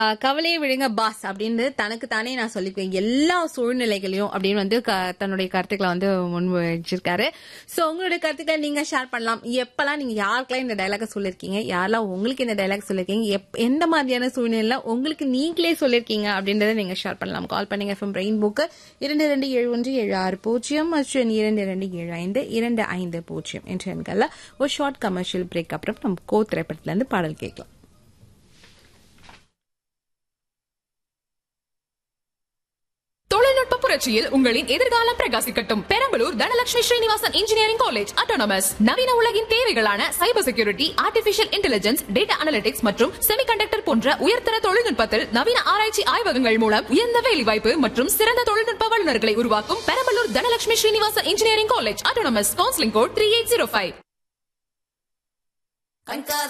ஆஹ் கவலையை விடுங்க பாஸ் அப்படின்னு தனக்கு தானே நான் சொல்லிப்பேன் எல்லா சூழ்நிலைகளையும் அப்படின்னு வந்து க- தன்னுடைய கருத்துக்களை வந்து முன் வச்சிருக்காரு சோ உங்களுடைய கருத்துக்களை நீங்க ஷேர் பண்ணலாம் எப்பெல்லாம் நீங்க யாருக்கெல்லாம் இந்த டைலாக சொல்லிருக்கீங்க யாரெல்லாம் உங்களுக்கு இந்த டைலாக் சொல்லிருக்கீங்க எப்- எந்த மாதிரியான சூழ்நிலையில உங்களுக்கு நீங்களே சொல்லிருக்கீங்க அப்படின்றத நீங்க ஷேர் பண்ணலாம் கால் பண்ணுங்க எஃப்எம் ரெயின் புக்கு இரண்டு இரண்டு ஏழு ஒன்று ஏழு ஆறு பூஜ்ஜியம் மற்றும் இரண்டு இரண்டு ஏழு ஐந்து இரண்டு ஐந்து பூஜ்ஜியம் என்ற எண்கள்ல ஒரு ஷார்ட் கமர்ஷியல் பிரேக் அப்புறம் நம்ம கோ திரைப்படத்துல இருந்து பாடல் கேட்கலாம் தொழில்நுட்ப புரட்சியில் உங்களின் எதிர்காலம் பிரகாசிக்கட்டும் Perambalur Dhanalakshmi Srinivasan engineering college autonomous நவீன உலகின் தேவைகளான cyber security artificial intelligence data analytics மற்றும் செமிகண்டக்டர் போன்ற உயர்தர தொழில்நுட்பத்தில் நவீன ஆராய்ச்சி ஆய்வகங்கள் மூலம் உயர்ந்த வேலைவாய்ப்பு மற்றும் சிறந்த தொழில்நுட்ப வல்லுநர்களை உருவாக்கும் Perambalur Dhanalakshmi Srinivasan engineering college autonomous counselling code three eight zero five கண்காத